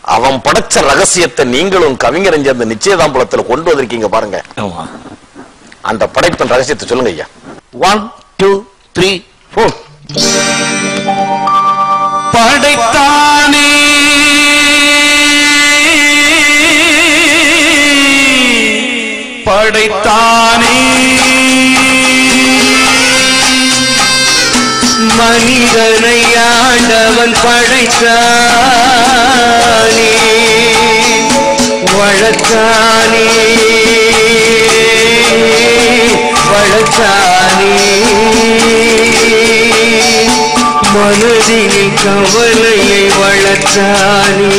அவன் படைச்ச ரகசியத்தை நீங்களும் கவிஞரும் சேர்ந்து நிச்சயதாம்பலத்துல கொண்டு வந்திருக்கீங்க பாருங்க ஆமா அந்த படைப்பின் ரகசியத்தை சொல்லுங்க ஐயா ஒன் டூ த்ரீ ஃபோர் படைத்தானே படைத்தானே மனிதனை ஆண்டவன் படைத்தானே வளர்த்தானே வளர்த்தானே மனதில் கவலையை வளர்த்தானே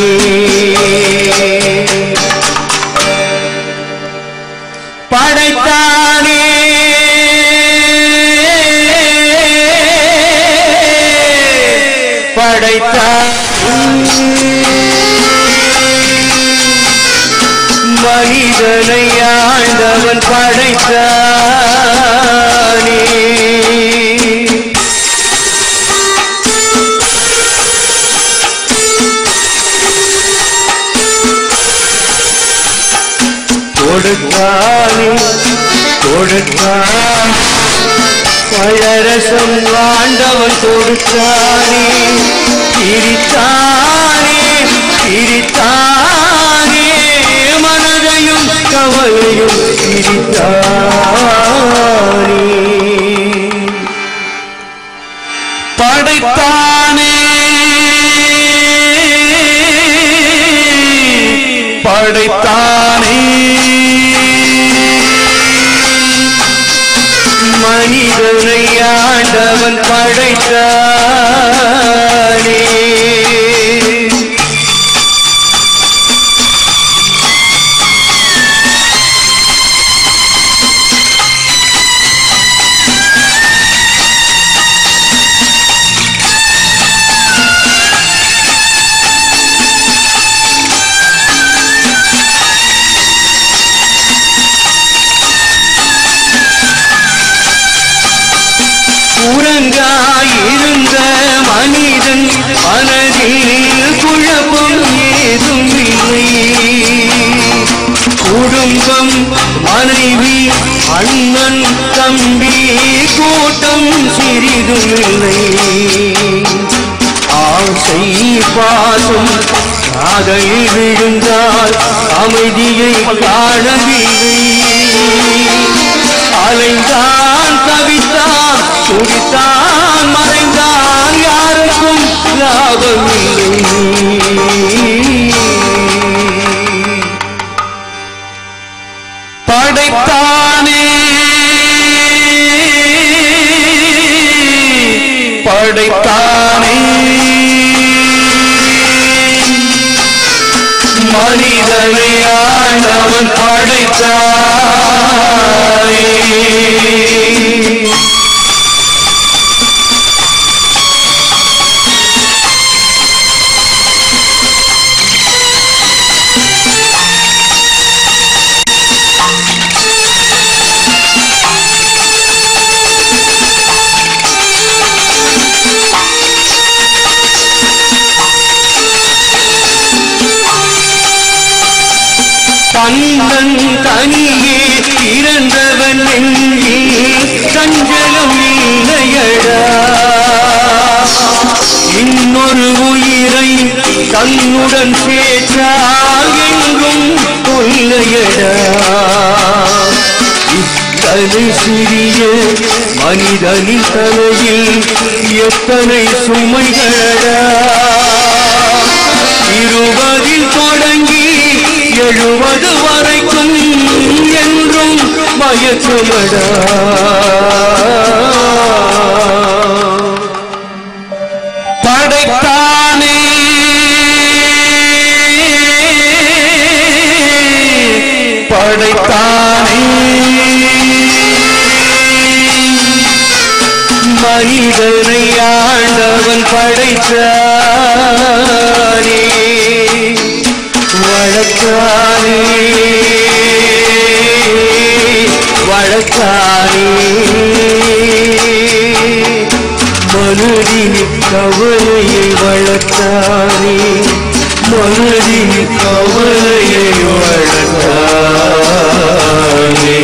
படைத்தானே படைத்தான் மனிதனை ஆண்டவன் படைத்தானே கொடுத்தானே கொடுத்தான் பழரசம் ஆண்டவன் கொடுத்தானே பிரித்தானே பிரித்தானே மனதையும் கவலையும் பிரித்தானே படைத்தானே படைத்தானே மனிதனை ஆண்டவன் படைத்தானே உறங்காயிருந்த மனிதன் மனதில் குழப்பம் ஏதும் இல்லை குடும்பம் மனைவி அண்ணன் தம்பி கூட்டம் சிறிதும் இல்லை ஆசை பாசம் காதலில் விழுந்தால் அமைதியை காணவில்லை அலைந்தான் தவித்தான் துடித்தான் மறைந்தான் யாருக்கும் லாபமில்லை படைத்தானே படைத்தானே மனிதனை ஆண்டவன் படைத்தானே தன்னன் தனியே பிறந்தவன் நெஞ்சில் சஞ்சலம் இல்லையடா இன்னொரு உயிரை தன்னுடன் சேர்த்தால் என்றும் கொல்லையடா இத்தனை சிறிய மனிதனின் தலையில் எத்தனை சுமைகளடா இருபதில் தொடங்கி எழுபது வரைக்கும் என்றும் மயக்கமடா படைத்தானே படைத்தானே மனிதனை ஆண்டவன் படைத்தானே வழக்கானே வழக்கானே மனதின் கவலையை வளர்த்தானே மனதின் கவலையை வளர்த்தானே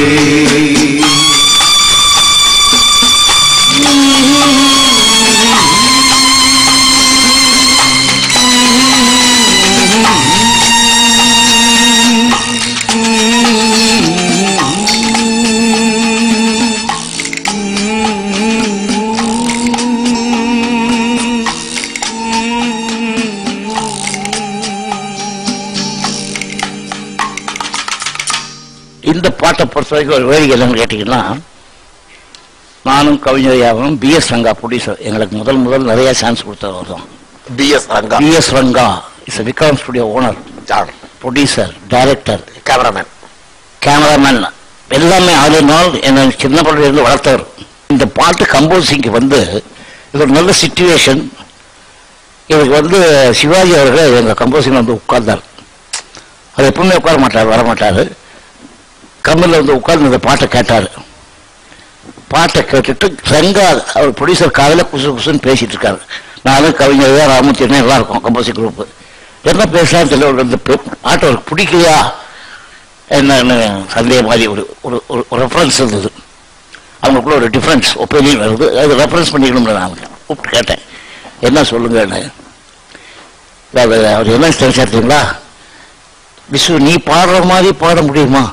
இந்த பாட்டை பொறுத்த வரைக்கும் ஒரு வேடிக்கை என்னன்னு கேட்டிங்கன்னா நானும் கவிஞரையாகவும் பிஎஸ் ரங்கா ப்ரொடியூசர் எங்களுக்கு முதல் முதல் நிறைய சான்ஸ் கொடுத்தவர் தான் P S Ranga PS Ranga is Vikram studio owner ஜான் ப்ரொடியூசர் டைரக்டர் கேமராமேன் கேமராமேன் எல்லாமே ஆல் இன் ஆல் என்னை சின்ன பிள்ளையிலிருந்து வளர்த்தவர் இந்த பாட்டு கம்போசிங்க்கு வந்து இது ஒரு நல்ல சுச்சுவேஷன் இதுக்கு வந்து சிவாஜி அவர்கள் எங்கள் கம்போசிங் வந்து உட்கார்ந்தார் அது எப்பவுமே உட்கார மாட்டார் வர மாட்டார் கம்மில் வந்து உட்கார்ந்து இந்த பாட்டை கேட்டார் பாட்டை கேட்டுட்டு ரங்கா அவர் ப்ரொடியூசர் காதில் குசு குசுன்னு பேசிட்டு இருக்காரு நானும் கவிஞர் ராமூர்த்தி எல்லாம் இருக்கும் கம்போசிங் குரூப் என்ன பேசலாம்னு தெரியல ஒரு இந்த பெ- பாட்டு அவருக்கு பிடிக்கலையா என்னன்னு சந்தேகம் மாதிரி ஒரு ஒரு ஒரு ரெஃபரன்ஸ் இருந்தது அவங்களுக்குள்ள ஒரு டிஃப்ரென்ஸ் ஒப்பீனியன் வருது அது ரெஃபரன்ஸ் பண்ணிக்கணும்னு நான் கூப்பிட்டு கேட்டேன் என்ன சொல்லுங்கன்னு அதாவது அவர் என்ன தெரிஞ்சாருங்களா விசு நீ பாடுற மாதிரி பாட முடியுமா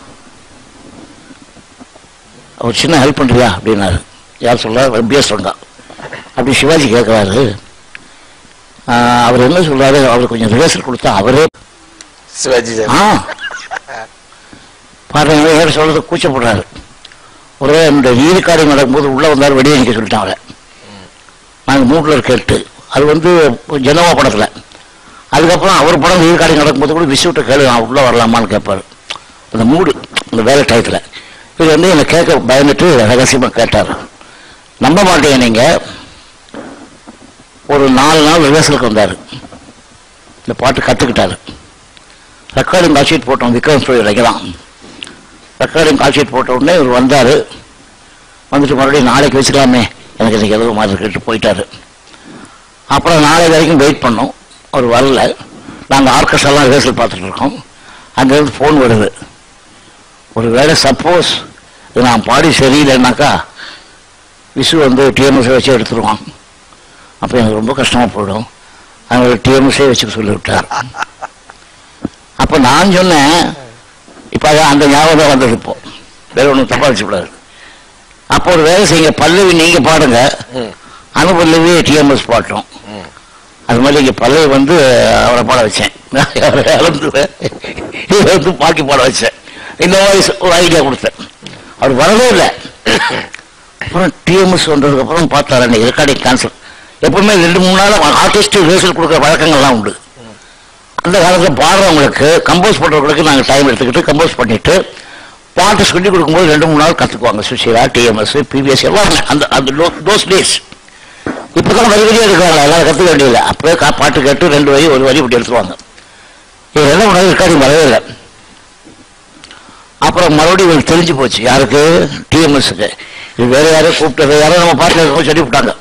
அவர் சின்ன ஹெல்ப் பண்றியா அப்படின்னாரு யார் சொல்ல பிஎஸ் ரங்கா அப்படி சிவாஜி கேட்குறாரு அவர் என்ன சொல்றாரு அவர் கொஞ்சம் ரிஹர்சல் கொடுத்தா அவரே சிவாஜி சார் ஆ பாருங்க வேறு சொல்றது கூச்சப்படுறாரு ஒரே இந்த வீடு காரியம் நடக்கும்போது உள்ள வந்தார் வெளியே நிற்க சொல்லிட்டான் அவரை நாங்கள் மூட்டில் கேட்டு அது வந்து ஜெனவா படத்தில் அதுக்கப்புறம் அவர் படம் வீடு காரியம் நடக்கும்போது கூட விசுவிட்ட கேளு நான் உள்ளே வரலாமான்னு கேட்பாரு அந்த மூடு இந்த வேலை டயத்தில் இது வந்து என்னை கேட்க பயந்துட்டு ரகசியமாக கேட்டார் நம்ப மாட்டீங்க நீங்கள் ஒரு நாலு நாள் ரிஹர்சலுக்கு வந்தார் இந்த பாட்டு கற்றுக்கிட்டாரு ரெக்கார்டிங் கால் ஷீட் போட்டோம் விக்ரம் ஸ்டூடியோ வைக்கலாம் ரெக்கார்டிங் கால் ஷீட் போட்ட உடனே இவர் வந்தார் வந்துட்டு மறுபடியும் நாளைக்கு வச்சுக்கலாமே எனக்கு இன்னைக்கு எதுவும் மாதிரி கேட்டு போயிட்டாரு அப்புறம் நாளை வரைக்கும் வெயிட் பண்ணோம் அவர் வரல நாங்கள் ஆர்கெஸ்ட்ராலாம் ரிஹர்சல் பார்த்துட்டு இருக்கோம் அங்கேருந்து ஃபோன் வருது ஒரு வேளை சப்போஸ் இது நான் பாடி சரியில்லைன்னாக்கா விசு வந்து டிஎம்எஸ் வச்சு எடுத்துருவான் அப்போ எனக்கு ரொம்ப கஷ்டமாக போயிடும் அவங்க டிஎம்எஸ்ஸே வச்சுக்க சொல்லிவிட்டார் அப்போ நான் சொன்னேன் இப்போ அதான் அந்த ஞாபகம் தான் வந்தது இப்போ வேற ஒன்றும் தப்பா வச்சுக்கூடாது அப்போ ஒரு வேலை செய்யுங்க பல்லவி நீங்கள் பாடுங்க ம். அனுபல்லவி டிஎம்எஸ் பாட்டோம் ம். அது மாதிரி இங்கே பல்லவி வந்து அவரை பாட வச்சேன் அவரை அளந்து இதை வந்து பாக்கி பாட வச்சேன் இந்த மாதிரி ஒரு ஐடியா கொடுத்தேன் அவர் வரவே இல்லை அப்புறம் டிஎம்எஸ் வந்ததுக்கப்புறம் பார்த்தாரு அன்னைக்கு ரெக்கார்டிங் கேன்சல் எப்பவுமே ரெண்டு மூணு நாள் ஆர்டிஸ்ட் ரிஹர்சல் கொடுக்குற வழக்கங்கள்லாம் உண்டு அந்த காலத்தில் பாடுறவங்களுக்கு கம்போஸ் பண்ணுறவங்களுக்கு நாங்கள் டைம் எடுத்துக்கிட்டு கம்போஸ் பண்ணிட்டு பாட்டு சொல்லி கொடுக்கும்போது ரெண்டு மூணு நாள் கற்றுக்குவாங்க சுஷீலா டிஎம்எஸ் பிபிஎஸ் எல்லாம் அந்த அந்த தோஸ் டேஸ் இப்போ தான் வரி வரியாக இருக்காங்க எல்லாம் கற்றுக்க வேண்டியதில்லை அப்போவே கா பாட்டு கேட்டு ரெண்டு வரி ஒரு வரி இப்படி எடுத்துருவாங்க இது எல்லாம் உணவு ரெக்கார்டிங் வரவே இல்லை அப்புறம் மறுபடியும் இவங்களுக்கு தெரிஞ்சு போச்சு யாருக்கு டிஎம்எஸ்க்கு இது வேற யாரும் கூப்பிட்டது யாரும் நம்ம பாட்டில் சொல்லி விட்டாங்க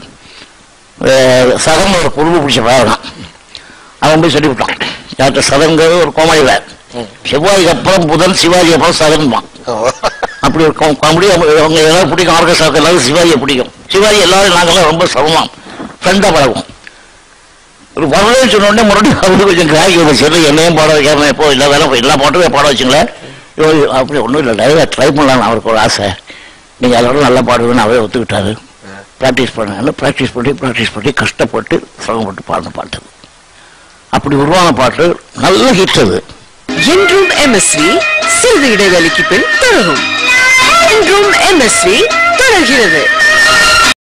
சதம் ஒரு குழுவு பிடிச்ச பழகம் அவன் போய் சொல்லி விட்டான் யார்கிட்ட சதங்கிறது ஒரு கோமாளியில் செவ்வாய்க்கு அப்புறம் புதன் சிவாஜி அப்புறம் சதன்பான் அப்படி ஒரு காமெடி அவங்க எல்லாரும் பிடிக்கும் ஆர்கெஸ்ட்ராக்கு எல்லாரும் சிவாஜியை பிடிக்கும் சிவாஜி எல்லாரும் நாங்கெல்லாம் ரொம்ப சமமாக ஃப்ரெண்டாக பழகும் ஒரு வரவே சொன்ன உடனே மறுபடியும் அவரு கொஞ்சம் கிராக்கி வந்து சரி என்னையும் பாட வைக்காம எப்போ எல்லா வேலை எல்லா பாட்டும் பாட வச்சுங்களேன் ஐயோ, அப்படி ஒன்றும் இல்லை நிறைய ட்ரை பண்ணலாம் அவருக்கு ஒரு ஆசை நீங்கள் அதோட நல்லா பாடுவேன்னு அவரே ஒத்துக்கிட்டாரு ப்ராக்டிஸ் பண்ணாங்க ப்ராக்டிஸ் பண்ணி ப்ராக்டிஸ் பண்ணி கஷ்டப்பட்டு சிரமப்பட்டு பாடின பாட்டு அது. அப்படி உருவான பாட்டு நல்ல ஹிட் அது என்றும் எம்எஸ்வி சிறிது இடைவெளிக்கு பின் தொடரும் என்றும் எம்எஸ்வி தொடர்கிறது